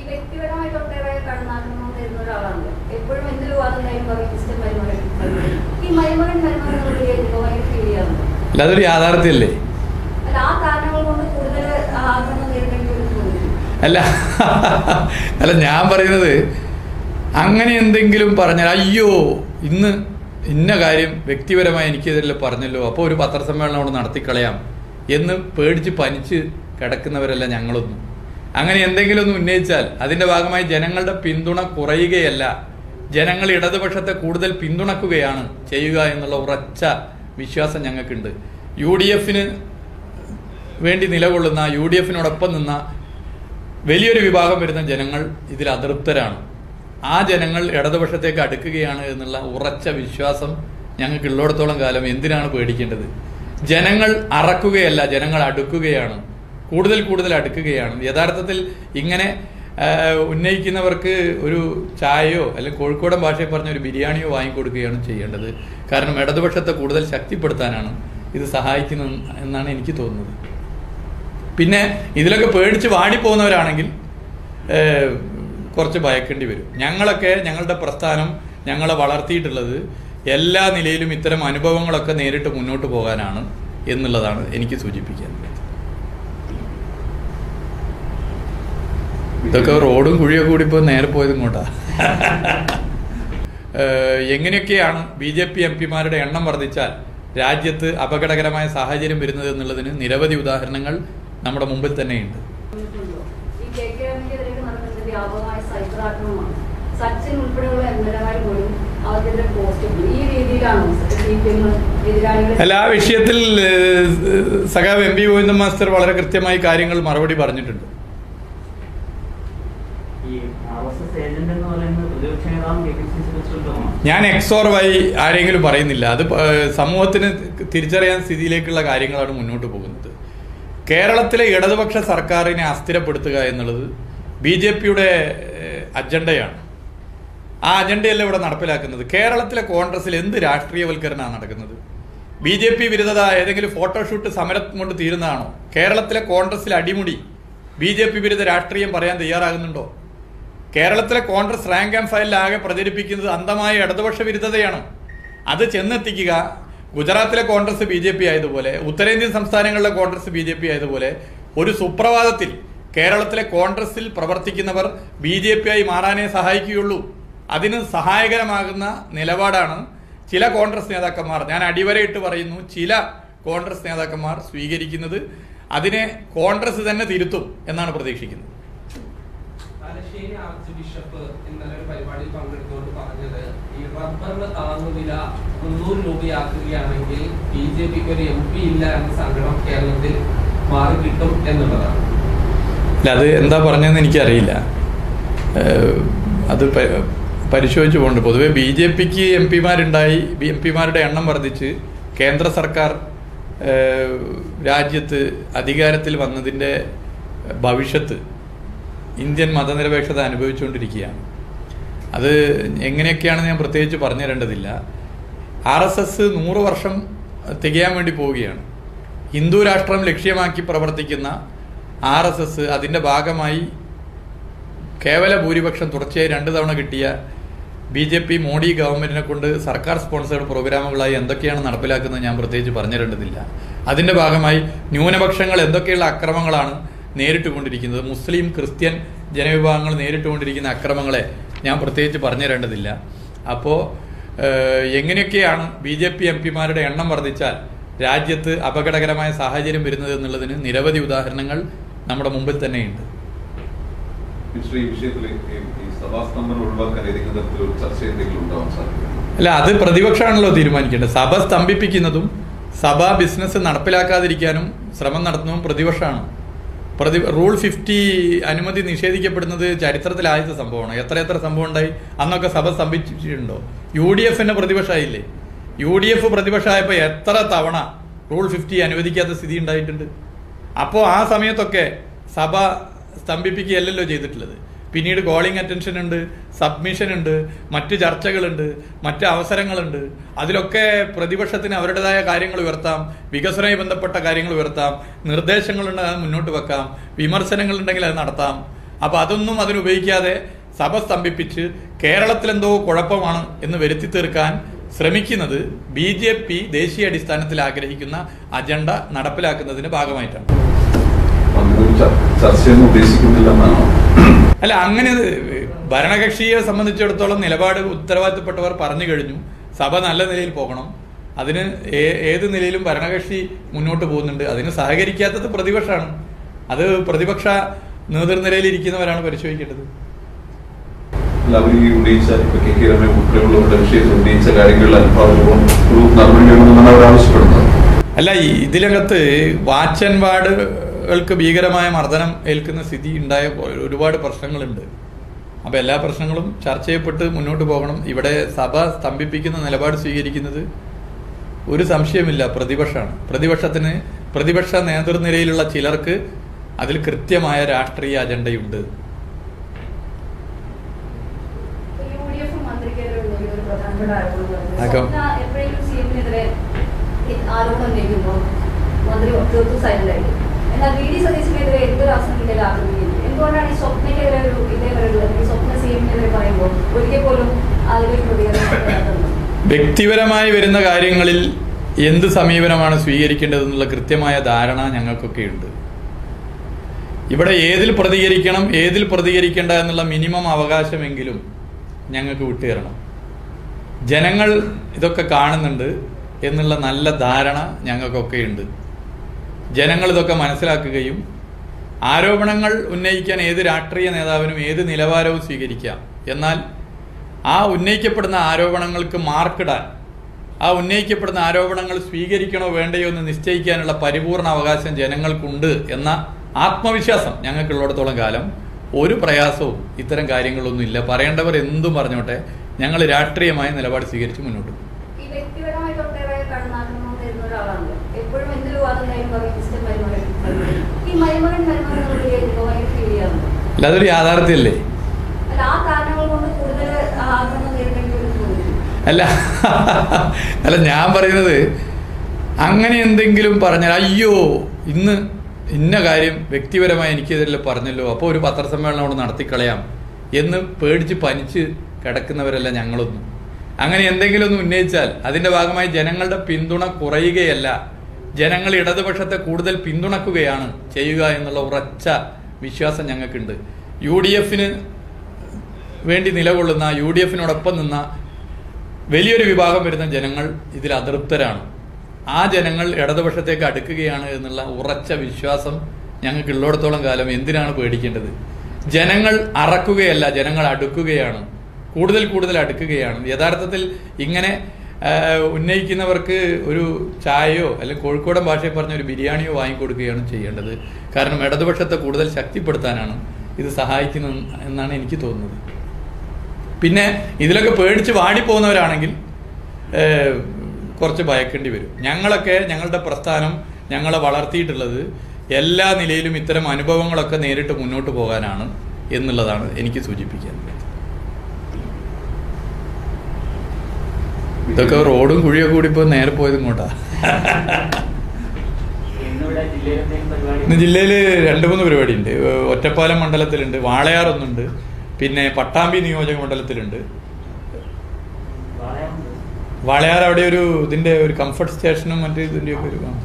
ഈ വ്യക്തിപരമായിട്ട് ഒട്ടേറെ കടന്നാക്രമണം നേരിടുന്ന ഒരാളാണ് എപ്പോഴും എന്ത് വിവാദം കാര്യം പറയും മിസ്റ്റർ മരുമകൻ മരുമകൻ. ഈ മരുമകൻ മരുമകൻ എന്നുള്ള കേൾക്കുമ്പോൾ ഭയങ്കര ഫീൽ ചെയ്യാറുണ്ട് അല്ല അതൊരു യാഥാർത്ഥ്യമല്ലേ അല്ല ആ കാരണങ്ങൾ കൊണ്ട് കൂടുതൽ ആക്രമണം നേരിടേണ്ടി വരും തോന്നുന്നു അല്ല അല്ല ഞാൻ പറയുന്നത് അങ്ങനെ എന്തെങ്കിലും പറഞ്ഞാൽ അയ്യോ ഇന്ന് ഇന്ന കാര്യം വ്യക്തിപരമായി എനിക്കെതിരെ പറഞ്ഞല്ലോ അപ്പോൾ ഒരു പത്രസമ്മേളനം അവിടെ നടത്തിക്കളയാം എന്ന് പേടിച്ച് പനിച്ച് കിടക്കുന്നവരല്ല ഞങ്ങളൊന്നും അങ്ങനെ എന്തെങ്കിലും ഒന്ന് ഉന്നയിച്ചാൽ അതിന്റെ ഭാഗമായി ജനങ്ങളുടെ പിന്തുണ കുറയുകയല്ല ജനങ്ങൾ ഇടതുപക്ഷത്തെ കൂടുതൽ പിന്തുണക്കുകയാണ് ചെയ്യുക എന്നുള്ള ഉറച്ച വിശ്വാസം ഞങ്ങൾക്കുണ്ട് യു ഡി എഫിന് വേണ്ടി നിലകൊള്ളുന്ന യു ഡി എഫിനോടൊപ്പം നിന്ന വലിയൊരു വിഭാഗം വരുന്ന ജനങ്ങൾ ഇതിൽ അതൃപ്തരാണ് ആ ജനങ്ങൾ ഇടതുപക്ഷത്തേക്ക് അടുക്കുകയാണ് എന്നുള്ള ഉറച്ച വിശ്വാസം ഞങ്ങൾക്ക് ഉള്ളിടത്തോളം കാലം എന്തിനാണ് പേടിക്കേണ്ടത് ജനങ്ങൾ അറക്കുകയല്ല ജനങ്ങൾ അടുക്കുകയാണ് കൂടുതൽ കൂടുതൽ അടുക്കുകയാണ് യഥാർത്ഥത്തിൽ ഇങ്ങനെ ആ, ഉന്നയിക്കുന്നവർക്ക് ഒരു ചായയോ അല്ലെങ്കിൽ കോഴിക്കോടൻ ഭാഷയിൽ പറഞ്ഞ ഒരു ബിരിയാണിയോ വാങ്ങിക്കൊടുക്കുകയാണ് ചെയ്യേണ്ടത് കാരണം ഇടതുപക്ഷത്തെ കൂടുതൽ ശക്തിപ്പെടുത്താനാണ് ഇത് സഹായിക്കുന്നത് എന്നാണ് എനിക്ക് തോന്നുന്നത് പിന്നെ ഇതിലൊക്കെ പേടിച്ച് വാടിപ്പോകുന്നവരാണെങ്കിൽ ഏഹ്, കുറച്ച് ഭയക്കേണ്ടി വരും ഞങ്ങളൊക്കെ ഞങ്ങളുടെ പ്രസ്ഥാനം ഞങ്ങളെ വളർത്തിയിട്ടുള്ളത് എല്ലാ നിലയിലും ഇത്തരം അനുഭവങ്ങളൊക്കെ നേരിട്ട് മുന്നോട്ട് പോകാനാണ് എന്നുള്ളതാണ് എനിക്ക് സൂചിപ്പിക്കാനുള്ളത് ഇതൊക്കെ റോഡും കുഴിയൊക്കെ കൂടി ഇപ്പോൾ നേരെ പോയത് ഇങ്ങോട്ടാ ഏഹ്, എങ്ങനെയൊക്കെയാണ് ബി ജെ പി എം പിമാരുടെ എണ്ണം വർദ്ധിച്ചാൽ രാജ്യത്ത് അപകടകരമായ സാഹചര്യം വരുന്നത് എന്നുള്ളതിന് നിരവധി ഉദാഹരണങ്ങൾ നമ്മുടെ മുമ്പിൽ തന്നെയുണ്ട് പറഞ്ഞിട്ടുണ്ടോ? ഈ കെ കെ എമ്മിനെതിരെ നടക്കുന്നത് വ്യാപകമായ സൈബർ ആക്രമണമാണ് സച്ചിൻ ഉൾപ്പെടെയുള്ള എം എൽ എമാർ പോലും അവർക്കെതിരെ പോസ്റ്റ് ഇട്ടു. ഈ രീതിയിലാണോ സി പി എം എതിരാളികളെ അല്ല ആ വിഷയത്തിൽ ഏഹ്, സഖാവ് എം പി ഗോവിന്ദൻ മാസ്റ്റർ വളരെ കൃത്യമായി കാര്യങ്ങൾ മറുപടി പറഞ്ഞിട്ടുണ്ട് ഈ ആർ എസ് എസ് ഏജന്റ് എന്ന് പറയുന്നത് പ്രതിപക്ഷ നേതാവും കെ പി സി സി പ്രസിഡന്റുമാണ് ഞാൻ എക്സോർ വൈ ആരെങ്കിലും പറയുന്നില്ല അത് പ- ഏഹ്, സമൂഹത്തിന് തിരിച്ചറിയാൻ സ്ഥിതിയിലേക്കുള്ള കാര്യങ്ങളാണ് മുന്നോട്ട് പോകുന്നത് കേരളത്തിലെ ഇടതുപക്ഷ സർക്കാരിനെ അസ്ഥിരപ്പെടുത്തുക എന്നുള്ളത് ബി ജെ പിയുടെ അജണ്ടയാണ് ആ അജണ്ടയല്ല ഇവിടെ നടപ്പിലാക്കുന്നത് കേരളത്തിലെ കോൺഗ്രസിൽ എന്ത് രാഷ്ട്രീയവൽക്കരണമാണ് നടക്കുന്നത് ബി ജെ പി വിരുദ്ധത ഏതെങ്കിലും ഫോട്ടോഷൂട്ട് സമരം കൊണ്ട് തീരുന്നതാണോ കേരളത്തിലെ കോൺഗ്രസിൽ അടിമുടി ബി ജെ പി വിരുദ്ധ രാഷ്ട്രീയം പറയാൻ തയ്യാറാകുന്നുണ്ടോ കേരളത്തിലെ കോൺഗ്രസ് റാങ്ക് ആൻഡ് ഫയലിലാകെ പ്രചരിപ്പിക്കുന്നത് അന്ധമായ ഇടതുപക്ഷ വിരുദ്ധതയാണ് അത് ചെന്നെത്തിക്കുക ഗുജറാത്തിലെ കോൺഗ്രസ് ബി ജെ പി ആയതുപോലെ ഉത്തരേന്ത്യൻ സംസ്ഥാനങ്ങളിലെ കോൺഗ്രസ് ബി ജെ പി ആയതുപോലെ ഒരു സുപ്രഭാതത്തിൽ കേരളത്തിലെ കോൺഗ്രസിൽ പ്രവർത്തിക്കുന്നവർ ബി ജെ പി ആയി മാറാനേ സഹായിക്കുകയുള്ളൂ അതിന് സഹായകരമാകുന്ന നിലപാടാണ് ചില കോൺഗ്രസ് നേതാക്കന്മാർ ഞാൻ അടിവരയിട്ട് പറയുന്നു ചില കോൺഗ്രസ് നേതാക്കന്മാർ സ്വീകരിക്കുന്നത് അതിനെ കോൺഗ്രസ് തന്നെ തിരുത്തും എന്നാണ് പ്രതീക്ഷിക്കുന്നത് തലശ്ശേരി ആർച്ച് ബിഷപ്പ് ഇന്നലെ ഒരു പരിപാടിയിൽ പങ്കെടുത്തുകൊണ്ട് പറഞ്ഞത് ഈ റബ്ബറിന് താങ്ങുവില മുന്നൂറ് രൂപയാക്കുകയാണെങ്കിൽ ബി ജെ പിക്ക് ഒരു എം പി ഇല്ല എന്ന സങ്കടം കേരളത്തിൽ മാറി കിട്ടും എന്നുള്ളതാണ് അല്ല അത് എന്താ പറഞ്ഞതെന്ന് എനിക്കറിയില്ല ഏഹ് അത് പ- പരിശോധിച്ചു പോകുന്നുണ്ട് പൊതുവെ ബി ജെ പിക്ക് എം പിമാരുണ്ടായി എം പിമാരുടെ എണ്ണം വർദ്ധിച്ച് കേന്ദ്ര സർക്കാർ ഏഹ് രാജ്യത്ത് അധികാരത്തിൽ വന്നതിൻ്റെ ഭവിഷ്യത്ത് ഇന്ത്യൻ മതനിരപേക്ഷത അനുഭവിച്ചുകൊണ്ടിരിക്കുകയാണ് അത് എങ്ങനെയൊക്കെയാണെന്ന് ഞാൻ പ്രത്യേകിച്ച് പറഞ്ഞു തരേണ്ടതില്ല ആർ എസ് എസ് നൂറ് വർഷം തികയാൻ വേണ്ടി പോവുകയാണ് ഹിന്ദു രാഷ്ട്രം ലക്ഷ്യമാക്കി പ്രവർത്തിക്കുന്ന ആർ എസ് എസ് അതിൻ്റെ ഭാഗമായി കേവല ഭൂരിപക്ഷം തുടർച്ചയായി രണ്ട് തവണ കിട്ടിയ ബി ജെ പി മോഡി ഗവൺമെന്റിനെ കൊണ്ട് സർക്കാർ സ്പോൺസേഡ് പ്രോഗ്രാമുകളായി എന്തൊക്കെയാണ് നടപ്പിലാക്കുന്നത് ഞാൻ പ്രത്യേകിച്ച് പറഞ്ഞു തരേണ്ടതില്ല അതിന്റെ ഭാഗമായി ന്യൂനപക്ഷങ്ങൾ എന്തൊക്കെയുള്ള അക്രമങ്ങളാണ് നേരിട്ടുകൊണ്ടിരിക്കുന്നത് മുസ്ലിം ക്രിസ്ത്യൻ ജനവിഭാഗങ്ങൾ നേരിട്ടുകൊണ്ടിരിക്കുന്ന അക്രമങ്ങളെ ഞാൻ പ്രത്യേകിച്ച് പറഞ്ഞു തരേണ്ടതില്ല അപ്പോൾ എങ്ങനെയൊക്കെയാണ് ബി ജെ പി എം പിമാരുടെ എണ്ണം വർദ്ധിച്ചാൽ രാജ്യത്ത് അപകടകരമായ സാഹചര്യം വരുന്നത് എന്നുള്ളതിന് നിരവധി ഉദാഹരണങ്ങൾ നമ്മുടെ മുമ്പിൽ തന്നെയുണ്ട് മിസ്റ്റർ ഈ വിഷയത്തിൽ ഈ ഈ സഭാസ്തംഭനം ഒഴിവാക്കാൻ ഏതെങ്കിലും തരത്തിലൊരു ചർച്ച എന്തെങ്കിലും ഉണ്ടാവാൻ സാധിക്കും അല്ല അത് പ്രതിപക്ഷമാണല്ലോ തീരുമാനിക്കേണ്ടത് സഭ സ്തംഭിപ്പിക്കുന്നതും സഭ ബിസിനസ് നടപ്പിലാക്കാതിരിക്കാനും ശ്രമം നടത്തുന്നതും പ്രതിപക്ഷമാണ് പ്രതി റൂൾ ഫിഫ്റ്റി അനുമതി നിഷേധിക്കപ്പെടുന്നത് ചരിത്രത്തിൽ ആദ്യത്തെ സംഭവമാണ് എത്ര എത്ര സംഭവം ഉണ്ടായി അന്നൊക്കെ സഭ സ്തംഭിച്ചിട്ടുണ്ടോ യു ഡി എഫിന്റെ പ്രതിപക്ഷമായില്ലേ യു ഡി എഫ് പ്രതിപക്ഷമായപ്പോൾ എത്ര തവണ റൂൾ ഫിഫ്റ്റി അനുവദിക്കാത്ത സ്ഥിതി ഉണ്ടായിട്ടുണ്ട് അപ്പോൾ ആ സമയത്തൊക്കെ സഭ സ്തംഭിപ്പിക്കുകയല്ലല്ലോ ചെയ്തിട്ടുള്ളത് പിന്നീട് കോളിംഗ് അറ്റൻഷൻ ഉണ്ട് സബ്മിഷൻ ഉണ്ട് മറ്റ് ചർച്ചകളുണ്ട് മറ്റ് അവസരങ്ങളുണ്ട് അതിലൊക്കെ പ്രതിപക്ഷത്തിന് അവരുടേതായ കാര്യങ്ങൾ ഉയർത്താം വികസനവുമായി ബന്ധപ്പെട്ട കാര്യങ്ങൾ ഉയർത്താം നിർദ്ദേശങ്ങളുണ്ടെങ്കിൽ അത് മുന്നോട്ട് വെക്കാം വിമർശനങ്ങളുണ്ടെങ്കിൽ അത് നടത്താം അപ്പൊ അതൊന്നും അതിനുപയോഗിക്കാതെ സഭ സ്തംഭിപ്പിച്ച് കേരളത്തിലെന്തോ കുഴപ്പമാണ് എന്ന് വരുത്തി തീർക്കാൻ ശ്രമിക്കുന്നത് ബി ജെ പി ദേശീയ അടിസ്ഥാനത്തിൽ ആഗ്രഹിക്കുന്ന അജണ്ട നടപ്പിലാക്കുന്നതിന്റെ ഭാഗമായിട്ടാണ് അങ്ങനൊരു ചർ- ചർച്ചയൊന്നും ഉദ്ദേശിക്കുന്നില്ലെന്നാണോ അല്ല അങ്ങനെ അത് ഭരണകക്ഷിയെ സംബന്ധിച്ചിടത്തോളം നിലപാട് ഉത്തരവാദിത്തപ്പെട്ടവർ പറഞ്ഞു കഴിഞ്ഞു സഭ നല്ല നിലയിൽ പോകണം അതിന് ഏ- ഏത് നിലയിലും ഭരണകക്ഷി മുന്നോട്ട് പോകുന്നുണ്ട് അതിന് സഹകരിക്കാത്തത് പ്രതിപക്ഷമാണ് അത് പ്രതിപക്ഷ നേതൃനിരയിൽ ഇരിക്കുന്നവരാണ് പരിശോധിക്കേണ്ടത് അല്ല അവർ ഈ ഉന്നയിച്ച ഇപ്പൊ കെ കെ രമേ ഉൾപ്പെടെയുള്ളവരുടെ വിഷയത്തിൽ ഉന്നയിച്ച കാര്യങ്ങളിൽ അനുഭാവപൂർവ്വം ഒരു നടപടി വേണമെന്നാണ് അവർ ആവശ്യപ്പെടുന്നത് അല്ല ഈ ഇതിനകത്ത് വാച്ച് ആൻഡ് വാർഡുകൾക്ക് ഭീകരമായ മർദ്ദനം ഏൽക്കുന്ന സ്ഥിതി ഉണ്ടായ ഒരുപാട് പ്രശ്നങ്ങളുണ്ട് അപ്പോൾ എല്ലാ പ്രശ്നങ്ങളും ചർച്ച ചെയ്യപ്പെട്ട് മുന്നോട്ട് പോകണം ഇവിടെ സഭ സ്തംഭിപ്പിക്കുന്ന നിലപാട് സ്വീകരിക്കുന്നത് ഒരു സംശയമില്ല പ്രതിപക്ഷമാണ് പ്രതിപക്ഷത്തിന് പ്രതിപക്ഷ നേതൃനിരയിലുള്ള ചിലർക്ക് അതിൽ കൃത്യമായ രാഷ്ട്രീയ അജണ്ടയുണ്ട് യു ഡി എഫ് മന്ത്രിക്കെതിരെ ഉള്ള ഒരു പ്രധാനപ്പെട്ട ആരോപണം എന്ന് അതൊക്കെ- പറയുന്നത് സ്വപ്ന എപ്പോഴെങ്കിലും സി എമ്മിനെതിരെ ആരോപണം ഉന്നയിക്കുമ്പോൾ മന്ത്രി തീർത്തും സൈലന്റ് ആയിരിക്കും എന്നാൽ വി ഡി സതീശിനെതിരെ എന്തൊരു അവസരത്തിലേക്ക് ആക്രമിക്കുന്നു എന്തുകൊണ്ടാണ് ഈ സ്വപ്നയ്ക്കെതിരെ ഒരു ഇതേവരെയുള്ളത് ഈ സ്വപ്ന സി എമ്മിനെതിരെ പറയുമ്പോൾ ഒരിക്കൽ പോലും അതിലൊരു പ്രതികരണം നടത്താത്തതുണ്ട്. വ്യക്തിപരമായി വരുന്ന കാര്യങ്ങളിൽ എന്ത് സമീപനമാണ് സ്വീകരിക്കേണ്ടതെന്നുള്ള കൃത്യമായ ധാരണ ഞങ്ങൾക്കൊക്കെയുണ്ട് ഇവിടെ ഏതിൽ പ്രതികരിക്കണം ഏതിൽ പ്രതികരിക്കേണ്ട എന്നുള്ള മിനിമം അവകാശമെങ്കിലും ഞങ്ങൾക്ക് വിട്ടുതരണം ജനങ്ങൾ ഇതൊക്കെ കാണുന്നുണ്ട് എന്നുള്ള നല്ല ധാരണ ഞങ്ങൾക്കൊക്കെ ഉണ്ട് ജനങ്ങൾ ഇതൊക്കെ മനസ്സിലാക്കുകയും ആരോപണങ്ങൾ ഉന്നയിക്കാൻ ഏത് രാഷ്ട്രീയ നേതാവിനും ഏത് നിലവാരവും സ്വീകരിക്കാം എന്നാൽ ആ ഉന്നയിക്കപ്പെടുന്ന ആരോപണങ്ങൾക്ക് മാർക്കിടാൻ ആ ഉന്നയിക്കപ്പെടുന്ന ആരോപണങ്ങൾ സ്വീകരിക്കണോ വേണ്ടയോ എന്ന് നിശ്ചയിക്കാനുള്ള പരിപൂർണ അവകാശം ജനങ്ങൾക്കുണ്ട് എന്ന ആത്മവിശ്വാസം ഞങ്ങൾക്കുള്ളിടത്തോളം കാലം ഒരു പ്രയാസവും ഇത്തരം കാര്യങ്ങളൊന്നും ഇല്ല പറയേണ്ടവർ എന്തും പറഞ്ഞോട്ടെ ഞങ്ങൾ രാഷ്ട്രീയമായ നിലപാട് സ്വീകരിച്ച് മുന്നോട്ട് പോകും ഈ വ്യക്തിപരമായിട്ട് ഒട്ടേറെ കടന്നാക്രമണം തരുന്ന ഒരാളാണല്ലോ എപ്പോഴും എന്തൊരു വാദം ഉണ്ടായാലും പറയും മിസ്റ്റർ മരുമകൻ മരുമകൻ. ഈ മരുമകൻ മരുമകൻ എന്നുള്ള വിളിയായിരിക്കും ഭയങ്കര ഫീൽ ചെയ്യാറുണ്ട് അല്ല അതൊരു യാഥാർത്ഥ്യമല്ലേ അല്ല ആ കാരണങ്ങൾ കൊണ്ട് കൂടുതൽ ആക്രമണം നേരിടേണ്ടി വരും തോന്നുന്നു അല്ല അല്ല ഞാൻ പറയുന്നത് അങ്ങനെ എന്തെങ്കിലും പറഞ്ഞാൽ അയ്യോ ഇന്ന് ഇന്ന കാര്യം വ്യക്തിപരമായി എനിക്കെതിരെ പറഞ്ഞല്ലോ അപ്പോൾ ഒരു പത്രസമ്മേളനം അവിടെ നടത്തിക്കളയാം എന്ന് പേടിച്ച് പനിച്ച് കിടക്കുന്നവരല്ല ഞങ്ങളൊന്നും അങ്ങനെ എന്തെങ്കിലും ഒന്ന് ഉന്നയിച്ചാൽ അതിന്റെ ഭാഗമായി ജനങ്ങളുടെ പിന്തുണ കുറയുകയല്ല ജനങ്ങൾ ഇടതുപക്ഷത്തെ കൂടുതൽ പിന്തുണക്കുകയാണ് ചെയ്യുക എന്നുള്ള ഉറച്ച വിശ്വാസം ഞങ്ങൾക്കുണ്ട് യു ഡി എഫിന് വേണ്ടി നിലകൊള്ളുന്ന യു ഡി എഫിനോടൊപ്പം നിന്ന വലിയൊരു വിഭാഗം വരുന്ന ജനങ്ങൾ ഇതിൽ അതൃപ്തരാണ് ആ ജനങ്ങൾ ഇടതുപക്ഷത്തേക്ക് അടുക്കുകയാണ് എന്നുള്ള ഉറച്ച വിശ്വാസം ഞങ്ങൾക്ക് ഉള്ളിടത്തോളം കാലം എന്തിനാണ് പേടിക്കേണ്ടത് ജനങ്ങൾ അറക്കുകയല്ല ജനങ്ങൾ അടുക്കുകയാണ് കൂടുതൽ കൂടുതൽ അടുക്കുകയാണ് യഥാർത്ഥത്തിൽ ഇങ്ങനെ ആ, ഉന്നയിക്കുന്നവർക്ക് ഒരു ചായയോ അല്ലെങ്കിൽ കോഴിക്കോടൻ ഭാഷയിൽ പറഞ്ഞ ഒരു ബിരിയാണിയോ വാങ്ങിക്കൊടുക്കുകയാണ് ചെയ്യേണ്ടത് കാരണം ഇടതുപക്ഷത്തെ കൂടുതൽ ശക്തിപ്പെടുത്താനാണ് ഇത് സഹായിക്കുന്നത് എന്നാണ് എനിക്ക് തോന്നുന്നത് പിന്നെ ഇതിലൊക്കെ പേടിച്ച് വാടിപ്പോകുന്നവരാണെങ്കിൽ ഏഹ്, കുറച്ച് ഭയക്കേണ്ടി വരും ഞങ്ങളൊക്കെ ഞങ്ങളുടെ പ്രസ്ഥാനം ഞങ്ങളെ വളർത്തിയിട്ടുള്ളത് എല്ലാ നിലയിലും ഇത്തരം അനുഭവങ്ങളൊക്കെ നേരിട്ട് മുന്നോട്ട് പോകാനാണ് എന്നുള്ളതാണ് എനിക്ക് സൂചിപ്പിക്കാനുള്ളത് ഇതൊക്കെ റോഡും കുഴിയൊക്കെ കൂടി ഇപ്പോൾ നേരെ പോയത് ഇങ്ങോട്ടാ ഇന്നിവിടെ ജില്ലയിൽ എന്തെങ്കിലും പരിപാടി ഇന്ന് ജില്ലയിൽ രണ്ട് മൂന്ന് പരിപാടി ഉണ്ട് ഒറ്റപ്പാലം മണ്ഡലത്തിലുണ്ട് വാളയാർ ഒന്നുണ്ട് പിന്നെ പട്ടാമ്പി നിയോജക മണ്ഡലത്തിലുണ്ട് വാളയാറുണ്ട്. വാളയാർ അവിടെ ഒരു ഇതിന്റെ ഒരു കംഫർട്ട് സ്റ്റേഷനും മറ്റു ഇതിന്റെ ഒക്കെ ഒരു